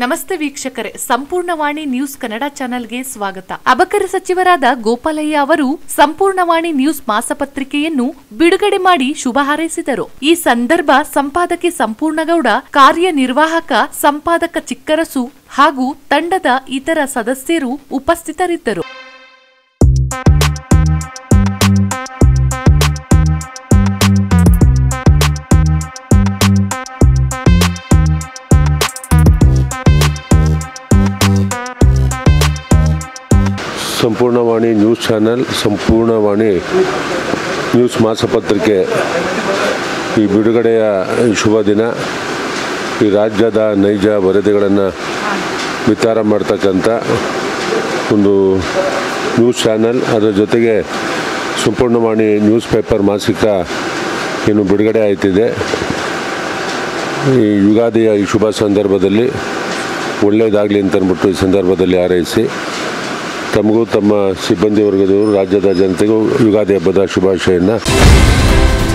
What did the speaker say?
ನಮಸ್ತೆ ವೀಕ್ಷಕರೇ ಸಂಪೂರ್ಣವಾಣಿ ನ್ಯೂಸ್ ಕನ್ನಡ ಚಾನೆಲ್ಗೆ ಸ್ವಾಗತ ಅಬಕಾರಿ ಸಚಿವರಾದ ಗೋಪಾಲಯ್ಯ ಅವರು ಸಂಪೂರ್ಣವಾಣಿ ನ್ಯೂಸ್ ಮಾಸಪತ್ರಿಕೆಯನ್ನು ಬಿಡುಗಡೆ ಮಾಡಿ ಶುಭ ಹಾರೈಸಿದರು ಈ ಸಂದರ್ಭ ಸಂಪಾದಕಿ ಸಂಪೂರ್ಣಗೌಡ ಕಾರ್ಯನಿರ್ವಾಹಕ ಸಂಪಾದಕ ಚಿಕ್ಕರಸು ಹಾಗೂ ತಂಡದ ಇತರ ಸದಸ್ಯರು ಉಪಸ್ಥಿತರಿದ್ದರು Sampoornavani news channel Sampoornavani news ಮಾಸಪತ್ರಿಕೆ ಈ ಬಿಡುಗಡೆಯ ಶುಭ ದಿನ ಈ ರಾಜ್ಯದ ನೈಜ ವರದಿಗಳನ್ನು ಬಿತ್ತಾರ ಮಾಡ್ತಕ್ಕಂಥ ಒಂದು ನ್ಯೂಸ್ ಚಾನೆಲ್ ಅದರ ಜೊತೆಗೆ ಸಂಪೂರ್ಣವಾಣಿ ನ್ಯೂಸ್ ಪೇಪರ್ ಮಾಸಿಕ ಏನು ಬಿಡುಗಡೆ ಆಯ್ತಿದೆ ಈ ಯುಗಾದಿಯ ಈ ಶುಭ ಸಂದರ್ಭದಲ್ಲಿ ಒಳ್ಳೆಯದಾಗಲಿ ಅಂತ ಅಂದ್ಬಿಟ್ಟು ಈ ಸಂದರ್ಭದಲ್ಲಿ ಹಾರೈಸಿ ತಮಗೂ ತಮ್ಮ ಸಿಬ್ಬಂದಿ ವರ್ಗದವರು ರಾಜ್ಯದ ಜನತೆಗೂ ಯುಗಾದಿ ಹಬ್ಬದ ಶುಭಾಶಯನ